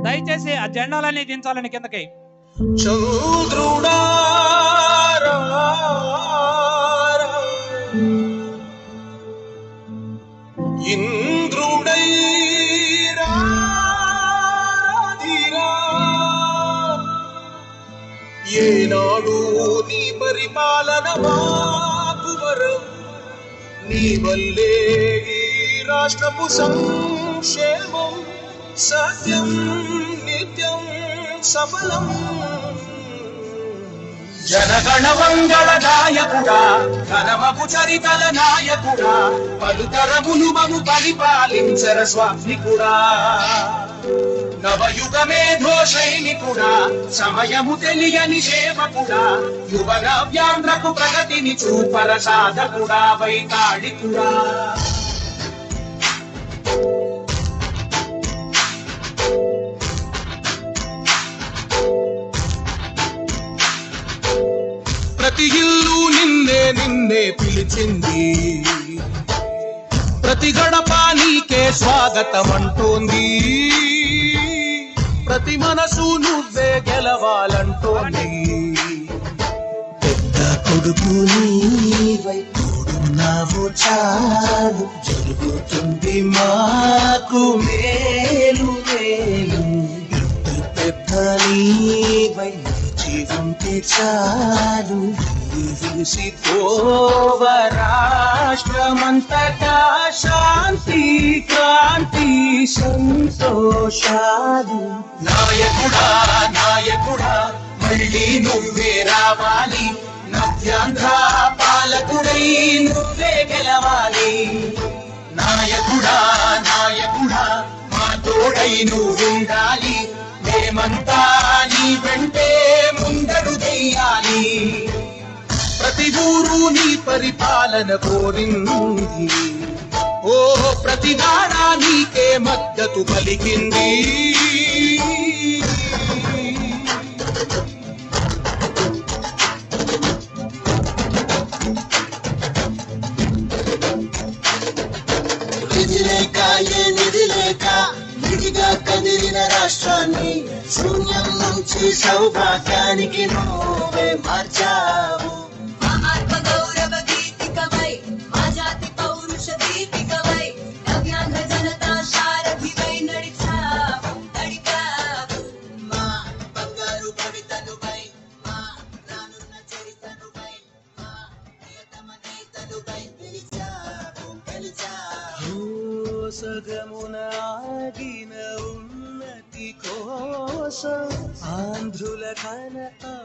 దయచేసి ఆ జెండాలన్నీ దించాలని కిందకి చంద్రుడా ఇంద్రుడై రాధిరా. ఏనాడు నీ పరిపాలన మాకు వరం నీ వల్లే ఈ రాష్ట్రపు సంక్షేమం సత్యం నిత్యం సఫలం జనగణ మంగళ నాయకుడా ఘనమపు చరితల నాయకుడా పలుతరములు మము పరిపాలించర స్వామికుడా నవయుగ మేధో సైనికుడా సమయము తెలియని సేవకుడా యువన వ్యాంధ్రకు ప్రగతిని చూపర సాధకుడా వైతాళికుడా ప్రతి ఇల్లు నిన్నే నిన్నే పిలిచింది ప్రతి గడప నీకే స్వాగతం అంటోంది ప్రతి మనసు నువ్వే గెలవాలంటోంది పెద్ద కొడుకు నీవై తోడున్నావు చాలు జరుగుతుంది మాకు మేలు మేలు ఇంత పెద్ద నీవై నిలిచి ఉంటే చాలు విసిపోవ రాష్ట్రమంతటా శాంతి క్రాంతి సంతోషాలు నాయకుడా నాయకుడా మళ్ళీ నువ్వే రావాలి నవ్యాంధ్ర పాలకుడై నువ్వే గెలవాలి నాయకుడా నాయకుడా మా తోడై నువ్వుండాలి మేమంతా నీ వెంటే ముందడు చెయ్యాలి ప్రతి ఊరు నీ పరిపాలన కోరింది ఓ ప్రతి నాడా నీకే మద్దతు పలికింది నిధి లేక ఏ నిధి లేక విడిగా కదిలిన రాష్ట్రాన్ని శూన్యం నుంచి సౌభాగ్యానికి నువ్వే మార్చావు మా ఆత్మ గౌరవ గీతికవై మా జాతి పౌరుష దీపికవై నవ్యాంధ్ర జనతా సారథివై నడిచావు నడిపావు మా బంగారు భవితనువై మా రానున్న చరితనువై మా ప్రియతమ నేతనువై గెలిచావు గెలిచావు ఓ సగమున ఆగిన ఉన్నతి కోసం ఆంధ్రుల కన